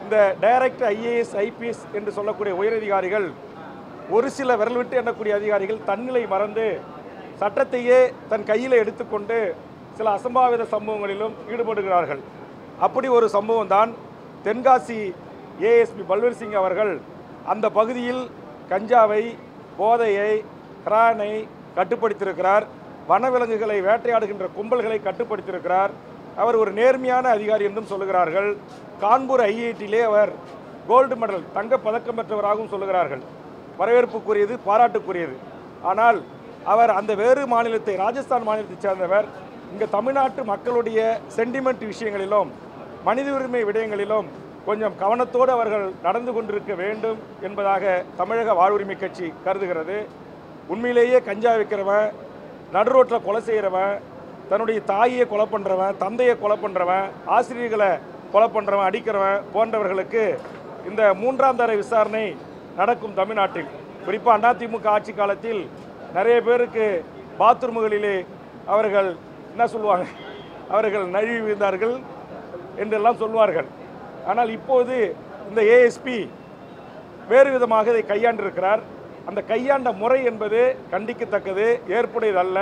இந்த direct IAS IPS என்று சொல்லக்கூடிய உயரதிகாரிகள் ஒரு சில விரல் விட்டு எண்ணக்கூடிய அதிகாரிகள் தன்னிலை மறந்து சட்டத்தையே தன் கையில் எடுத்துக்கொண்டு சில அசம்பாவித சம்பவங்களிலும் ஈடுபடுகிறார்கள் அப்படி ஒரு சம்பவம் தான் தென்காசி ஏஎஸ்பி பல்வீர் சிங் அவர்கள் அந்த பகுதியில் கஞ்சாவை போதையை கிரானை கட்டுப்படுத்தியிருக்கிறார் வனவிலங்குகளை வேட்டையாடுகின்ற கும்பல்களை கட்டுப்படுத்தியிருக்கிறார் அவர் ஒரு நேர்மையான அதிகாரி என்றும் சொல்லுகிறார்கள் கான்பூர் ஐஐடியிலே அவர் கோல்டு மெடல் தங்கப் பதக்கம் பெற்றவராகவும் சொல்லுகிறார்கள் வரவேற்புக்குரியது பாராட்டுக்குரியது ஆனால் அவர் அந்த வேறு மாநிலத்தை ராஜஸ்தான் மாநிலத்தைச் சேர்ந்தவர் இங்கே தமிழ்நாட்டு மக்களுடைய சென்டிமெண்ட் விஷயங்களிலும் மனித உரிமை விடயங்களிலும் கொஞ்சம் கவனத்தோடு அவர்கள் நடந்து கொண்டிருக்க வேண்டும் என்பதாக தமிழக வாழ்வுரிமை கட்சி கருதுகிறது உண்மையிலேயே கஞ்சா விற்கிறவன் நடு ரோட்டில் கொலை செய்கிறவன் தன்னுடைய தாயை கொலை பண்ணுறவன் தந்தையை கொலை பண்ணுறவன் ஆசிரியர்களை கொலை பண்ணுறவன் அடிக்கிறவன் போன்றவர்களுக்கு இந்த மூன்றாம் தர விசாரணை நடக்கும் தமிழ்நாட்டில் குறிப்பாக அதிமுக ஆட்சி காலத்தில் நிறைய பேருக்கு பாத்ரூம்களிலே அவர்கள் என்ன சொல்லுவாங்க அவர்கள் நழுவி விழுந்தார்கள் என்றெல்லாம் சொல்வார்கள் ஆனால் இப்போது இந்த ஏஎஸ்பி வேறு விதமாக இதை கையாண்டிருக்கிறார் அந்த கையாண்ட முறை என்பது கண்டிக்கத்தக்கது ஏற்புடையதல்ல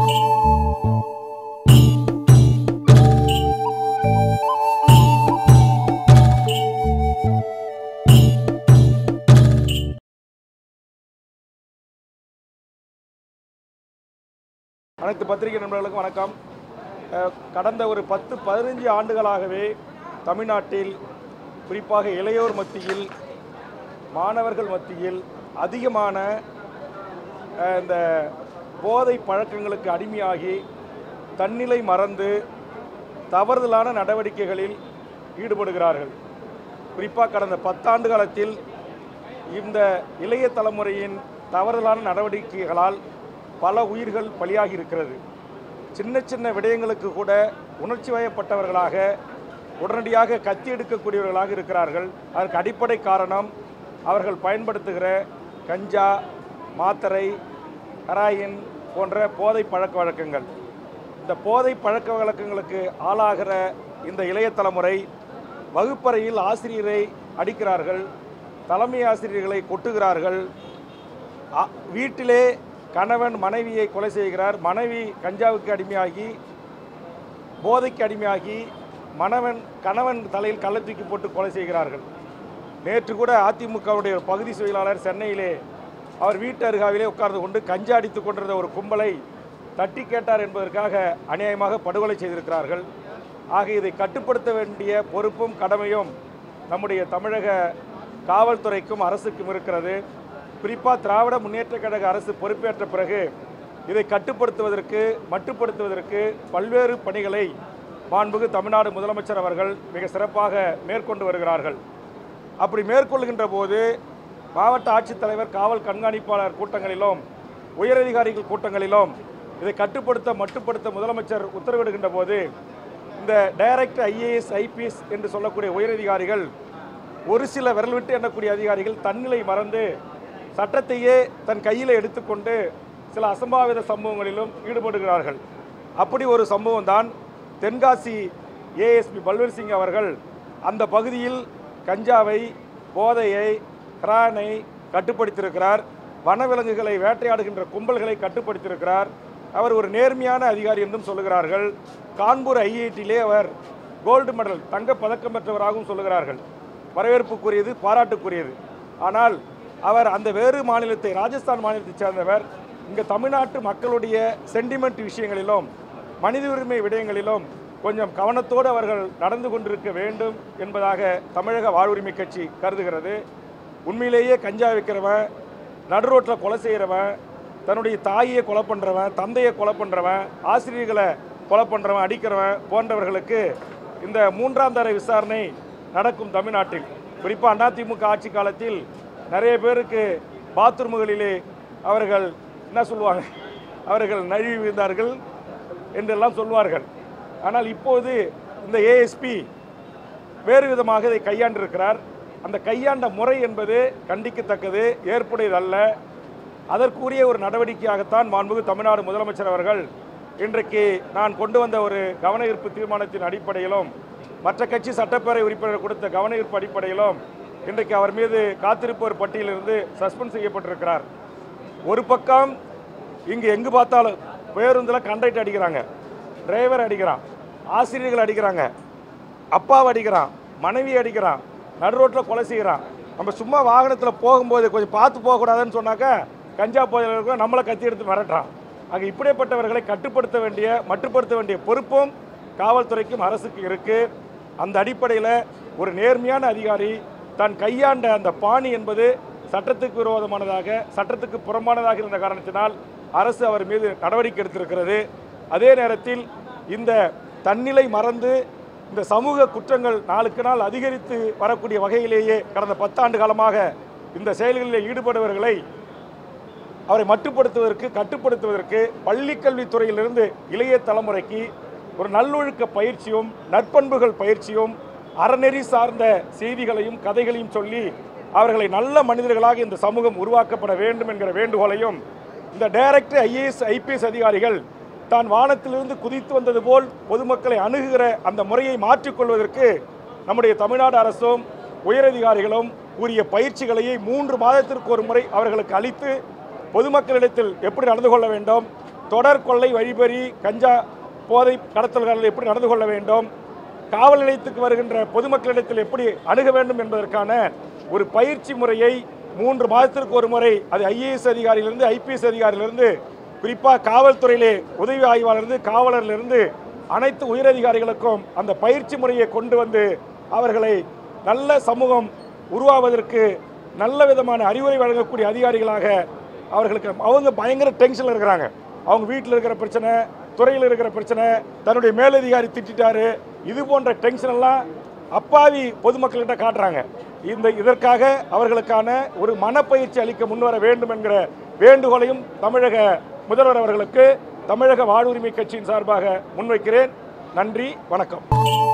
அனைத்து பத்திரிகை நண்பர்களுக்கும் வணக்கம் அஹ், கடந்த ஒரு பத்து பதினஞ்சு ஆண்டுகளாகவே தமிழ்நாட்டில் குறிப்பாக இளையோர் மத்தியில் மாணவர்கள் மத்தியில் அதிகமான அஹ், இந்த போதை பழக்கங்களுக்கு அடிமையாகி தன்னிலை மறந்து தவறுதலான நடவடிக்கைகளில் ஈடுபடுகிறார்கள் குறிப்பாக கடந்த பத்தாண்டு காலத்தில் இந்த இளைய தலைமுறையின் தவறுதலான நடவடிக்கைகளால் பல உயிர்கள் பலியாகி இருக்கிறது சின்ன சின்ன விடயங்களுக்கு கூட உணர்ச்சி வயப்பட்டவர்களாக உடனடியாக கத்தி எடுக்கக்கூடியவர்களாக இருக்கிறார்கள் அதற்கு அடிப்படை காரணம் அவர்கள் பயன்படுத்துகிற கஞ்சா மாத்தரை ஹெராயின் போன்ற போதை பழக்க வழக்கங்கள் இந்த போதை பழக்க வழக்கங்களுக்கு ஆளாகிற இந்த இளைய தலைமுறை வகுப்பறையில் ஆசிரியரை அடிக்கிறார்கள் தலைமை ஆசிரியர்களை கொட்டுகிறார்கள் அ- வீட்டிலே கணவன் மனைவியை கொலை செய்கிறார் மனைவி கஞ்சாவுக்கு அடிமையாகி போதைக்கு அடிமையாகி மணவன் கணவன் தலையில் கள்ள தூக்கி போட்டு கொலை செய்கிறார்கள் நேற்று கூட அதிமுகவுடைய ஒரு பகுதி செயலாளர் சென்னையிலே அவர் வீட்டு அருகாவிலே உட்கார்ந்து கொண்டு கஞ்சா அடித்துக் கொண்டிருந்த ஒரு கும்பலை தட்டி கேட்டார் என்பதற்காக அநியாயமாக படுகொலை செய்திருக்கிறார்கள் ஆக இதை கட்டுப்படுத்த வேண்டிய பொறுப்பும் கடமையும் நம்முடைய தமிழக காவல்துறைக்கும் அரசுக்கும் இருக்கிறது குறிப்பாக திராவிட முன்னேற்றக் கழக அரசு பொறுப்பேற்ற பிறகு இதை கட்டுப்படுத்துவதற்கு மட்டுப்படுத்துவதற்கு பல்வேறு பணிகளை மாண்புகு தமிழ்நாடு முதலமைச்சர் அவர்கள் மிக சிறப்பாக மேற்கொண்டு வருகிறார்கள் அப்படி மேற்கொள்கின்ற போது மாவட்ட ஆட்சித்தலைவர் காவல் கண்காணிப்பாளர் கூட்டங்களிலும் உயரதிகாரிகள் கூட்டங்களிலும் இதை கட்டுப்படுத்த மட்டுப்படுத்த முதலமைச்சர் உத்தரவிடுகின்ற போது இந்த டைரக்ட் ஐஏஎஸ் ஐபிஎஸ் என்று சொல்லக்கூடிய உயரதிகாரிகள் ஒரு சில விரல் விட்டு எண்ணக்கூடிய அதிகாரிகள் தன்னிலை மறந்து சட்டத்தையே தன் கையில் எடுத்துக்கொண்டு சில அசம்பாவித சம்பவங்களிலும் ஈடுபடுகிறார்கள் அப்படி ஒரு சம்பவம் தான் தென்காசி ஏஎஸ்பி பல்வீர் சிங் அவர்கள் அந்த பகுதியில் கஞ்சாவை போதையை கிரானை கட்டுப்படுத்தியிருக்கிறார் வனவிலங்குகளை வேட்டையாடுகின்ற கும்பல்களை கட்டுப்படுத்தியிருக்கிறார் அவர் ஒரு நேர்மையான அதிகாரி என்றும் சொல்லுகிறார்கள் கான்பூர் ஐஐடியிலே அவர் கோல்டு மெடல் தங்கப் பதக்கம் பெற்றவராகவும் சொல்லுகிறார்கள் வரவேற்புக்குரியது பாராட்டுக்குரியது ஆனால் அவர் அந்த வேறு மாநிலத்தை ராஜஸ்தான் மாநிலத்தைச் சேர்ந்தவர் இங்கே தமிழ்நாட்டு மக்களுடைய சென்டிமெண்ட் விஷயங்களிலும் மனித உரிமை விடயங்களிலும் கொஞ்சம் கவனத்தோடு அவர்கள் நடந்து கொண்டிருக்க வேண்டும் என்பதாக தமிழக வாழ்வுரிமை கட்சி கருதுகிறது உண்மையிலேயே கஞ்சா விற்கிறவன் நடு ரோட்டில் கொலை செய்கிறவன் தன்னுடைய தாயை கொலை பண்ணுறவன் தந்தையை கொலை பண்ணுறவன் ஆசிரியர்களை கொலை பண்ணுறவன் அடிக்கிறவன் போன்றவர்களுக்கு இந்த மூன்றாம் தர விசாரணை நடக்கும் தமிழ்நாட்டில் குறிப்பாக அதிமுக ஆட்சி காலத்தில் நிறைய பேருக்கு பாத்ரூம்களிலே அவர்கள் என்ன சொல்லுவாங்க அவர்கள் நழுவி விழுந்தார்கள் என்றெல்லாம் சொல்வார்கள் ஆனால் இப்போது இந்த ஏஎஸ்பி வேறு விதமாக இதை கையாண்டிருக்கிறார் அந்த கையாண்ட முறை என்பது கண்டிக்கத்தக்கது ஏற்புடையதல்ல அதற்குரிய ஒரு நடவடிக்கையாகத்தான் மாண்புகு தமிழ்நாடு முதலமைச்சர் அவர்கள் இன்றைக்கு நான் கொண்டு வந்த ஒரு கவன ஈர்ப்பு தீர்மானத்தின் அடிப்படையிலும் மற்ற கட்சி சட்டப்பேரவை உறுப்பினர் கொடுத்த கவன ஈர்ப்பு அடிப்படையிலும் இன்றைக்கு அவர் மீது காத்திருப்போர் பட்டியலிருந்து சஸ்பெண்ட் செய்யப்பட்டிருக்கிறார் ஒரு பக்கம் இங்கு எங்கு பார்த்தாலும் பேருந்தில் கண்டக்டர் அடிக்கிறாங்க டிரைவர் அடிக்கிறான் ஆசிரியர்கள் அடிக்கிறாங்க அப்பாவை அடிக்கிறான் மனைவி அடிக்கிறான் நடு ரோட்டில் கொலை செய்கிறான் நம்ம சும்மா வாகனத்தில் போகும்போது கொஞ்சம் பார்த்து போகக்கூடாதுன்னு சொன்னாக்கா கஞ்சா போதையில் இருக்கிற நம்மளை கத்தி எடுத்து மிரட்டுறான் ஆக இப்படிப்பட்டவர்களை கட்டுப்படுத்த வேண்டிய மட்டுப்படுத்த வேண்டிய பொறுப்பும் காவல்துறைக்கும் அரசுக்கு இருக்கு அந்த அடிப்படையில் ஒரு நேர்மையான அதிகாரி தான் கையாண்ட அந்த பாணி என்பது சட்டத்துக்கு விரோதமானதாக சட்டத்துக்கு புறம்பானதாக இருந்த காரணத்தினால் அரசு அவர் மீது நடவடிக்கை எடுத்திருக்கிறது அதே நேரத்தில் இந்த தன்னிலை மறந்து இந்த சமூக குற்றங்கள் நாளுக்கு நாள் அதிகரித்து வரக்கூடிய வகையிலேயே கடந்த பத்தாண்டு காலமாக இந்த செயல்களில் ஈடுபடுபவர்களை அவரை மட்டுப்படுத்துவதற்கு கட்டுப்படுத்துவதற்கு பள்ளிக்கல்வித்துறையிலிருந்து இளைய தலைமுறைக்கு ஒரு நல்லொழுக்க பயிற்சியும் நற்பண்புகள் பயிற்சியும் அறநெறி சார்ந்த செய்திகளையும் கதைகளையும் சொல்லி அவர்களை நல்ல மனிதர்களாக இந்த சமூகம் உருவாக்கப்பட வேண்டும் என்கிற வேண்டுகோளையும் இந்த டைரக்டர் ஐஏஎஸ் ஐபிஎஸ் அதிகாரிகள் தான் வானத்திலிருந்து குதித்து வந்தது போல் பொதுமக்களை அணுகுகிற அந்த முறையை மாற்றிக்கொள்வதற்கு நம்முடைய தமிழ்நாடு அரசும் உயரதிகாரிகளும் கூறிய பயிற்சிகளையே மூன்று மாதத்திற்கு ஒரு முறை அவர்களுக்கு அளித்து பொதுமக்களிடத்தில் எப்படி நடந்து கொள்ள வேண்டும் தொடர் கொள்ளை வழிபறி கஞ்சா போதை கடத்தல்கள் எப்படி நடந்து கொள்ள வேண்டும் காவல் நிலையத்துக்கு வருகின்ற பொதுமக்களிடத்தில் எப்படி அணுக வேண்டும் என்பதற்கான ஒரு பயிற்சி முறையை மூன்று மாதத்திற்கு ஒரு முறை அது ஐஏஎஸ் அதிகாரியிலிருந்து ஐபிஎஸ் அதிகாரியிலிருந்து குறிப்பாக காவல்துறையிலே உதவி ஆய்வாளர்ந்து காவலரிலிருந்து அனைத்து உயரதிகாரிகளுக்கும் அந்த பயிற்சி முறையை கொண்டு வந்து அவர்களை நல்ல சமூகம் உருவாவதற்கு நல்ல விதமான அறிவுரை வழங்கக்கூடிய அதிகாரிகளாக அவர்களுக்கு அவங்க பயங்கர டென்ஷனில் இருக்கிறாங்க அவங்க வீட்டில் இருக்கிற பிரச்சனை துறையில் இருக்கிற பிரச்சனை தன்னுடைய மேலதிகாரி திட்டாரு இது போன்ற டென்ஷன் எல்லாம் அப்பாவி பொதுமக்கள்கிட்ட காட்டுறாங்க இந்த இதற்காக அவர்களுக்கான ஒரு மனப்பயிற்சி அளிக்க முன்வர வேண்டும் என்கிற வேண்டுகோளையும் தமிழக முதல்வர் அவர்களுக்கு தமிழக வாழ்வுரிமை கட்சியின் சார்பாக முன்வைக்கிறேன் நன்றி வணக்கம்